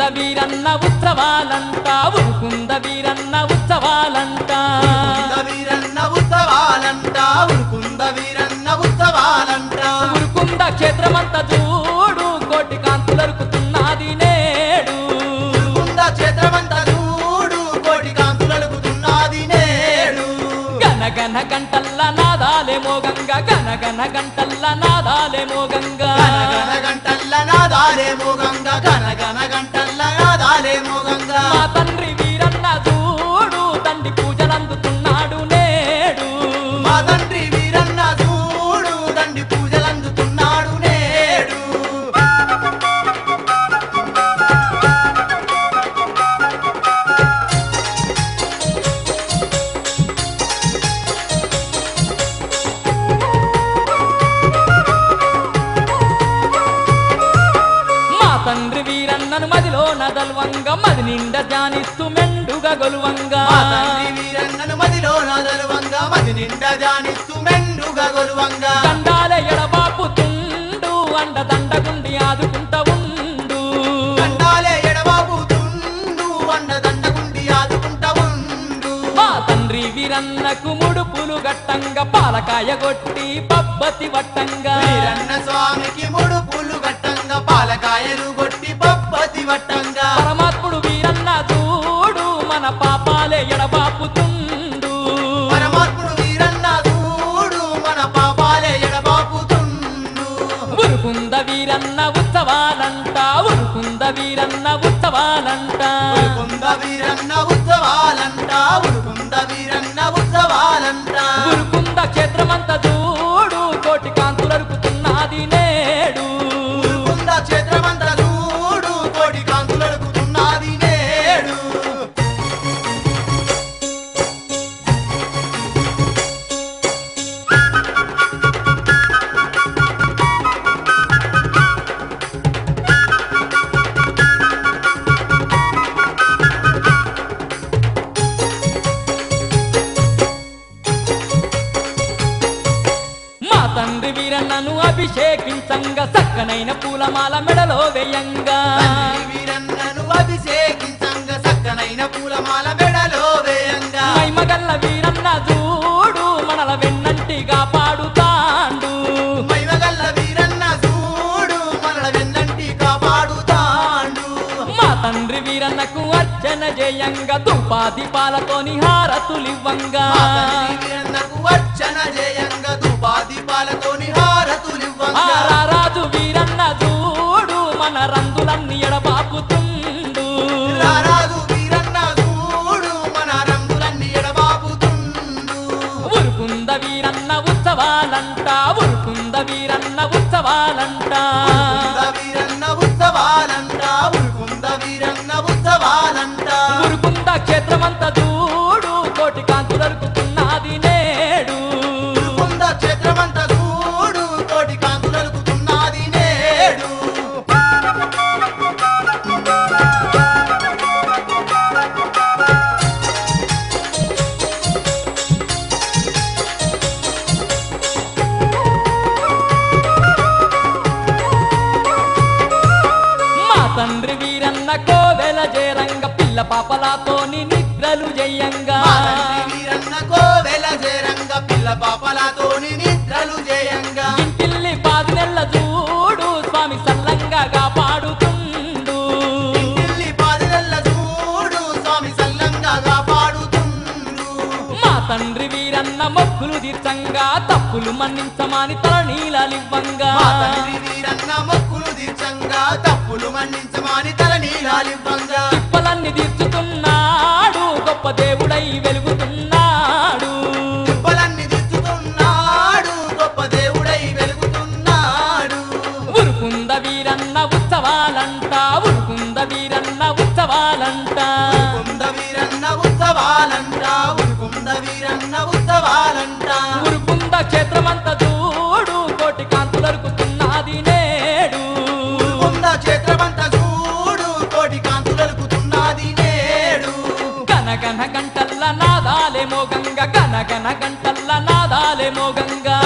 వీరన్న ఉత్సవాలంట ఉరుకుంద వీరన్న ఉత్సవాలంట కుంద వీరన్న ఉత్సవాలంట ఉరుకుంద వీరన్న ఉత్సవాలంట ఉరుకుంద క్షేత్రమంత చూడు కోటి కాంతులరుకుతున్నది నేడు కుంద క్షేత్రమంత చూడు కోటి కాంతులలుకుతున్నది నేడు గనగన గంటల్ల నాదాలే మోగంగ గనగన గంటల్ల నాదాలే మోగంగ గనగన గంటల్ల నాదాలేమో గంగ గనగన గంటల్ల నాదాలేమో గంగ మా తండ్రి వీరన్న చూడు తండ్రి పూజలందుతున్నాడు నేడు మా తండ్రి వీరన్న చూడు దండి పూజలందుతున్నాడు నేడు మా తండ్రి వీరన్నను మదిలో నదల్వంగ మది నిండా ధ్యానిస్తూ మెండుగా గొలువంగా మా తండ్రి వీరన్నను మదిలో నదలువంగ మది నిండా జానిస్తూ మెండుగా గొలువంగ దండాలే ఎడబాపుతుండు అండ దండగుండి ఆదుకుంటా ఉండు దండాలే ఎడబాబుతుండు అండ దండగుండి ఆదుకుంటా ఉండు మా తండ్రి వీరన్నకు ముడుపులు గట్టంగా పాలకాయ కొట్టి పబ్బతి వట్టంగా వీరన్న స్వామికి మూడు పూలు గట్టంగా పాలకాయలు కొట్టి పప్పతి వట్టంగా పరమాత్ముడు వీరన్న చూడు మన పాపాలే ఎడబాపుతుండు పరమాత్ముడు వీరన్న చూడు మన పాపాలే ఎడబాపుతుండు ఉరుకుంద వీరన్న ఉత్సవాలంట ఉరుకుంద వీరన్న ఉత్సవాలంట ఉరుకుంద వీరన్న ఉత్సవాలంట ఉరుకుంద వీరన్న ఉత్సవాలంట ఉరుకుంద క్షేత్రమంత చూడు కోటి కాంతులరుకుతున్నది నేడు ఉరుకుంద క్షేత్రమంత చూడు కోటి కాంతులడుకుతున్నది నేడు మా తండ్రి వీరన్నను అభిషేకించంగా చక్కనైన పూలమాల మెడలో వేయంగా తండ్రి వీరన్నను అభిషేకించంగ సక్కనైన పూలమాల మెడలో వేయంగా మైమగల్ల వీరన్న చూడు మనల వెన్నంటిగా పాడుతాండు మైమగల్ల వీరన్న చూడు మనల వెన్నంటి కాపాడుతాండు మా తండ్రి వీరన్నకు అర్చన చేయంగా దుపాదీపాలతోని హారతులివ్వంగా మా తండ్రి వీరన్నకు అర్చన జయంగ దుపాదీపాలతోని హారతులివ్వంగా ఆ రాజు వీరన్న చూడు మన రంగులన్నీ ఎడబాపుతుండు రారాజు వీరన్న చూడు మన రంగులన్నీ ఎడబాపుతుండు ఉరుకుంద వీరన్న ఉత్సవాలంట ఉరుకుంద వీరన్న ఉత్సవాలంట ఉరుకుంద వీరన్న ఉత్సవాలంట ఉరుకుంద వీరన్న ఉత్సవాలంట ఉరుకుంద క్షేత్రమంత చూడు కోటి కాంతు దొరుకుతున్నది నేడు ఉరుకుంద క్షేత్రమంత చూడు కోటి కాంతులలుకుతున్నది నేడు మా తండ్రి వీరన్న కోవెల జయరంగ పిల్ల పాపలతోని నిద్రలు జయంగా మా తండ్రి వీరన్న కోవెల జయరంగ పిల్ల పాపలతోని నిద్రలు జయంగా ఇంటిల్లి పాది నెల్ల చూడు స్వామి సల్లంగా కాపాడుతుండు ఇంటిల్లి పాదెల్ల చూడు స్వామి సల్లంగా కాపాడుతుండు మా తండ్రి వీరన్న మొక్కులు తీర్చంగా తప్పులు మన్నించమని తల నీలాలివ్వంగా మా తండ్రి వీరన్న మొక్కులు తీర్చంగా తప్పులు మన్నించమాని తల నీలాలివ్వంగా తిప్పలన్నీ తీర్చుతున్నాడు గొప్ప దేవుడై వెలుగుతున్నాడు తిప్పలన్నీ తీర్చుతున్నాడు గొప్ప దేవుడై వెలుగుతున్నాడు ఉరుకుంద వీరన్న ఉత్సవాలంట ఉరుకుంద వీరన్న ఉత్సవాలంట కుంద వీరన్న ఉత్సవాలంట ఉరుకుంద వీరన్న ఉత్సవాలంట ఉరుకుంద క్షేత్రమంత చూడు కోటి కాంతు దొరుకుతున్నది నేడు కుంద క్షేత్రమంత చూడు కోటి కాంతులలుకుతున్నది నేడు గనగన గంటల్ల నాదాలే మోగంగ గనగన గంటల్ల నాదాలే మోగంగా